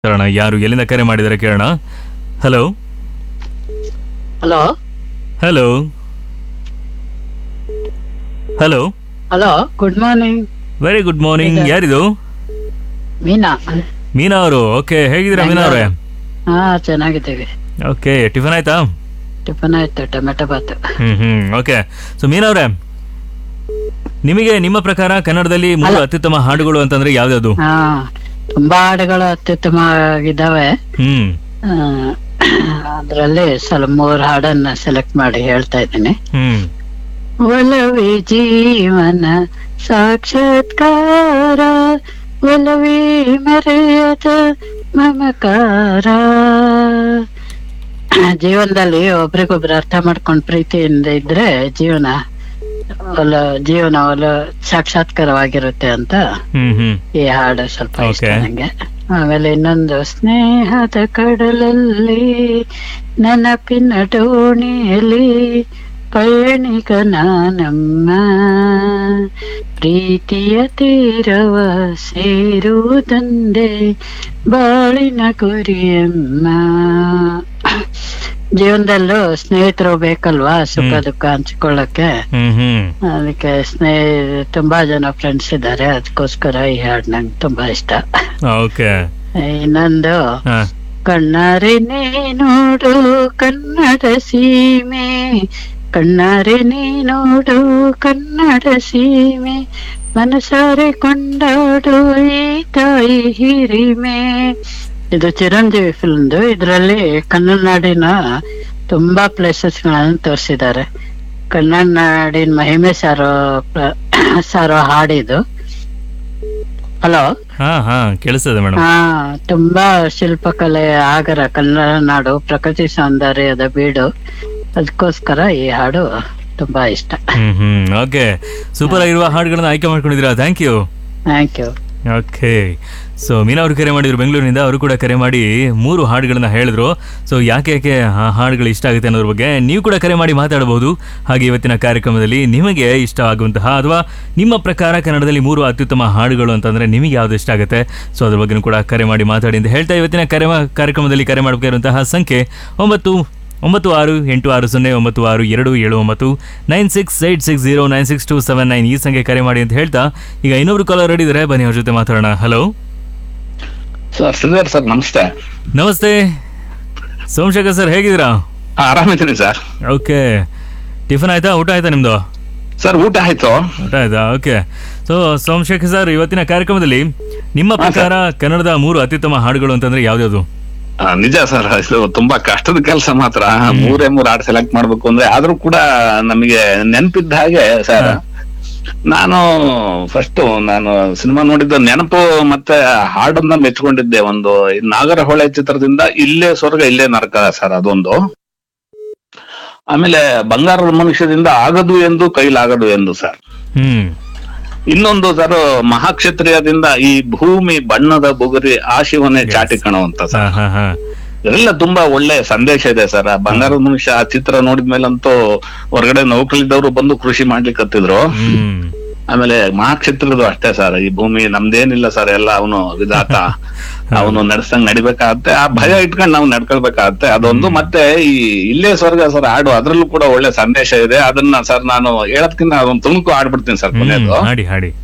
ಕೇಳೋಣ ಯಾರು ಎಲ್ಲಿಂದ ಕರೆ ಮಾಡಿದ್ದಾರೆ ಕೇಳೋಣ hello hello hello hello hello good morning very good morning ಈಗ- ಯಾರಿದು ಮೀನಾ ಮೀನಾ ಅವರು ಓಕೆ ಹೇಗಿದ್ದೀರಾ ಮೀನಾ ಅವರೇ ಹಾ ಚೆನ್ನಾಗಿದ್ದೀವಿ ಓಕೆ ಟಿಫನ್ ಆಯ್ತಾ ಟಿಫನ್ ಆಯ್ತು ಟೊಮೆಟೊ ಬಾತು ಹ್ಮ್ ಹ್ಮ್ ಓಕೆ ಸೊ ಮೀನಾ ಅವರೇ ನಿಮಗೆ ನಿಮ್ಮ ಪ್ರಕಾರ ಕನ್ನಡದಲ್ಲಿ ಮೂರು ಅತ್ಯುತ್ತಮ ಹಾಡುಗಳು ಅಂತಂದ್ರೆ ಯಾವ್ಯಾವ್ದು ಹಾ ತುಂಬಾ ಹಾಡುಗಳು ಅತ್ಯುತ್ತಮವಾಗಿದ್ದಾವೆ ಹ್ಮ್ ಅದರಲ್ಲಿ ಸ್ವಲ್ಪ ಮೂರು ಹಾಡನ್ನ ಸೆಲೆಕ್ಟ್ ಮಾಡಿ ಹೇಳ್ತಾ ಇದ್ದೀನಿ ಹ್ಮ್ ಒಲವೇ ಜೀವನ ಸಾಕ್ಷಾತ್ಕಾರ ಒಲವೇ ಮರೆಯದ ಮಮಕಾರ ಜೀವನದಲ್ಲಿ ಒಬ್ರಿಗೊಬ್ರು ಅರ್ಥ ಮಾಡ್ಕೊಂಡು ಪ್ರೀತಿಯಿಂದ ಇದ್ರೆ ಜೀವನ ಒಲ ಜೀವನ ಒಲ ಸಾಕ್ಷಾತ್ಕಾರವಾಗಿರುತ್ತೆ ಅಂತ ಹ್ಮ್ ಹ್ಮ್ ಈ ಹಾಡು ಸ್ವಲ್ಪ ಇಷ್ಟ Okay. ನಂಗೆ ಆಮೇಲೆ ಇನ್ನೊಂದು ಸ್ನೇಹದ ಕಡಲಲ್ಲಿ ನೆನಪಿನ ಡೋಣಿಯಲ್ಲಿ ಪಯಣಿಗನ ನಮ್ಮ ಪ್ರೀತಿಯ ತೀರವ ಸೇರುವುದೊಂದೇ ಬಾಳಿನ ಗುರಿಯಮ್ಮ ಜೀವನದಲ್ಲೂ ಸ್ನೇಹಿತರು ಬೇಕಲ್ವಾ ಸುಖ ದುಃಖ ಹಂಚ್ಕೊಳ್ಳಕ್ಕೆ ಹ್ಮ್ ಹ್ಮ್ ಅದಕ್ಕೆ ಸ್ನೇಹ ತುಂಬಾ ಜನ ಫ್ರೆಂಡ್ಸ್ ಇದ್ದಾರೆ ಅದಕ್ಕೋಸ್ಕರ ಈ ಹಾಡು ನಂಗೆ ತುಂಬಾ ಇಷ್ಟ ಓಕೆ ಇನ್ನೊಂದು ಹಾ ಕಣ್ಣಾರೆ ನೀ ನೋಡು ಕನ್ನಡ ಸೀಮೆ ಕಣ್ಣಾರೆ ನೀ ನೋಡು ಕನ್ನಡ ಸೀಮೆ ಮನಸಾರೆ ಕೊಂಡಾಡು ಈ ತಾಯಿ ಹಿರಿಮೆ ಇದು ಚಿರಂಜೀವಿ ಫಿಲ್ಮ್ದು ಇದರಲ್ಲಿ ಕನ್ನಡ ನಾಡಿನ ತುಂಬಾ ಪ್ಲೇಸಸ್ ಗಳನ್ನು ತೋರಿಸಿದ್ದಾರೆ ಕನ್ನಡ ನಾಡಿನ ಮಹಿಮೆ ಸಾರೋ ಪ್ರ- ಸಾರೋ ಹಾಡಿದು ಹಲೋ ಹಾ ಹಾ ಕೇಳಿಸ್ತದೆ ಮೇಡಮ್ ಹಾ ತುಂಬಾ ಶಿಲ್ಪಕಲೆ ಆಗರ ಕನ್ನಡ ನಾಡು ಪ್ರಕೃತಿ ಸೌಂದರ್ಯದ ಬೀಡು ಅದಕ್ಕೋಸ್ಕರ ಈ ಹಾಡು ತುಂಬಾ ಇಷ್ಟ ಹ್ಮ್ ಹ್ಮ್ ಓಕೆ ಸೂಪರ್ ಆಗಿರುವ ಹಾಡುಗಳನ್ನ ಆಯ್ಕೆ ಮಾಡ್ಕೊಂಡಿದ್ದೀರಾ thank you thank you okay so Meena ಅವರು ಕರೆ ಮಾಡಿದ್ರು ಬೆಂಗಳೂರಿನಿಂದ ಅವರು ಕೂಡ ಕರೆ ಮಾಡಿ ಮೂರು ಹಾಡುಗಳನ್ನ ಹೇಳಿದ್ರು ಸೊ ಯಾಕೆ ಯಾಕೆ ಆ ಹಾಡುಗಳು ಇಷ್ಟ ಆಗುತ್ತೆ ಅನ್ನೋದ್ರ ಬಗ್ಗೆ ನೀವು ಕೂಡ ಕರೆ ಮಾಡಿ ಮಾತಾಡಬಹುದು ಹಾಗೆ ಇವತ್ತಿನ ಕಾರ್ಯಕ್ರಮದಲ್ಲಿ ನಿಮಗೆ ಇಷ್ಟ ಆಗುವಂತಹ ಅಥವಾ ನಿಮ್ಮ ಪ್ರಕಾರ ಕನ್ನಡದಲ್ಲಿ ಮೂರು ಅತ್ಯುತ್ತಮ ಹಾಡುಗಳು ಅಂತಂದ್ರೆ ನಿಮಗೆ ಯಾವ್ದು ಇಷ್ಟ ಆಗುತ್ತೆ ಸೊ ಅದ್ರ ಬಗ್ಗೆನೂ ಕೂಡ ಕರೆ ಮಾಡಿ ಮಾತಾಡಿ ಅಂತ ಹೇಳ್ತಾ ಇವತ್ತಿನ ಕರೆ ಕಾರ್ಯಕ್ರಮದಲ್ಲಿ ಕರೆ ಮಾಡಬೇಕಾಗಿರುವಂತಹ ಸಂಖ್ಯೆ ಒಂಬತ್ತು ಒಂಬತ್ತು ಆರು ಎಂಟು ಆರು ಸೊನ್ನೆ ಒಂಬತ್ತು ಆರು ಎರಡು ಏಳು ಒಂಬತ್ತು nine six eight six zero nine six two seven nine ಈ ಸಂಖ್ಯೆ ಕರೆ ಮಾಡಿ ಅಂತ ಹೇಳ್ತಾ ಈಗ ಇನ್ನೊಬ್ರು ಕಾಲರ್ ರೆಡಿ ಇದ್ದಾರೆ ಬನ್ನಿ ಅವ್ರ ಜೊತೆ ಮಾತಾಡೋಣ ಹಲೋ ಸರ್ ಶ್ರೀಧರ್ ಸರ್ ನಮಸ್ತೆ ನಮಸ್ತೆ ಸೋಮಶೇಖರ್ ಸರ್ ಹೇಗಿದ್ದೀರಾ ಆ, ಆರಾಮಿದ್ದೀನಿ ಸರ್ ಓಕೆ ಟಿಫನ್ ಆಯ್ತಾ ಊಟ ಆಯ್ತಾ ನಿಮ್ದು ಸರ್ ಊಟ ಆಯ್ತು ಊಟ ಆಯ್ತಾ ಓಕೆ ಸೊ ಸೋಮಶೇಖರ್ ಸರ್ ಇವತ್ತಿನ ಕಾರ್ಯಕ್ರಮದಲ್ಲಿ ನಿಮ್ಮ ಪ್ರಕಾರ ಕನ್ನಡದ ಮೂರು ಅತ್ಯುತ್ತಮ ಹಾಡುಗಳು ಅಂತಂದ್ರೆ ಯಾವ್ದ್ಯಾವ್ದು ಆ, ನಿಜ ಸರ್ ಇದು ತುಂಬಾ ಕಷ್ಟದ ಕೆಲಸ ಮಾತ್ರ ಮೂರೇ ಮೂರ್ ಹಾಡು ಸೆಲೆಕ್ಟ್ ಮಾಡ್ಬೇಕು ಅಂದ್ರೆ ಆದ್ರೂ ಕೂಡ ನಮಗೆ ನೆನಪಿದ್ದ ಹಾಗೆ ಸರ್ ನಾನು ಫಸ್ಟ್ ನಾನು ಸಿನಿಮಾ ನೋಡಿದ್ದ ನೆನಪು ಮತ್ತೆ ಹಾಡನ್ನ ಮೆಚ್ಕೊಂಡಿದ್ದೆ ಒಂದು ಈ ನಾಗರಹೊಳೆ ಚಿತ್ರದಿಂದ ಇಲ್ಲೇ ಸ್ವರ್ಗ ಇಲ್ಲೇ ನರಕ ಸರ್ ಅದೊಂದು ಆಮೇಲೆ ಬಂಗಾರದ ಮನುಷ್ಯದಿಂದ ಆಗದು ಎಂದು ಕೈಲಾಗದು ಎಂದು ಸರ್ ಹ್ಮ್ ಇನ್ನೊಂದು ಸರ್ ಮಹಾಕ್ಷತ್ರಿಯದಿಂದ ಈ ಭೂಮಿ ಬಣ್ಣದ ಬುಗುರಿ ಆ ಶಿವನೇ ಚಾಟಿ ಕಾಣುವಂತ ಹಾ ಸರ್ ಹಾ ಹಾ ಎಲ್ಲ ತುಂಬಾ ಒಳ್ಳೆ ಸಂದೇಶ ಇದೆ ಸರ್ ಆ ಬಂಗಾರದ ಮನುಷ್ಯ ಆ ಚಿತ್ರ ನೋಡಿದ್ಮೇಲಂತೂ ಹೊರಗಡೆ ನೌಕರಿದ್ದವರು ಬಂದು ಕೃಷಿ ಮಾಡ್ಲಿಕ್ಕೆ ಹತ್ತಿದ್ರು ಹ್ಮ್ ಆಮೇಲೆ ಮಹಾಕ್ಷೇತ್ರದ್ದು ಅಷ್ಟೇ ಸರ್ ಈ ಭೂಮಿ ನಮ್ದೇನಿಲ್ಲ ಸರ್ ಎಲ್ಲ ಅವನು ವಿಧಾತ ಅವನು ನಡ್ಸಂಗ್ ನಡಿಬೇಕಾಗತ್ತೆ ಆ ಭಯ ಇಟ್ಕೊಂಡು ನಾವು ನಡ್ಕೊಳ್ಬೇಕಾಗತ್ತೆ ಅದೊಂದು ಮತ್ತೆ ಈ ಇಲ್ಲೇ ಸ್ವರ್ಗ ಸರ್ ಹಾಡು ಅದ್ರಲ್ಲೂ ಕೂಡ ಒಳ್ಳೆ ಸಂದೇಶ ಇದೆ ಅದನ್ನ ಸರ್ ನಾನು ಹೇಳೋದ್ಕಿಂತ ಅದೊಂದು ತುಣುಕು ಆಡ್ಬಿಡ್ತೀನಿ ಸರ್ ಹ್ಮ್ ಕೊನೆಯದು ಹಾಡಿ ಹಾಡಿ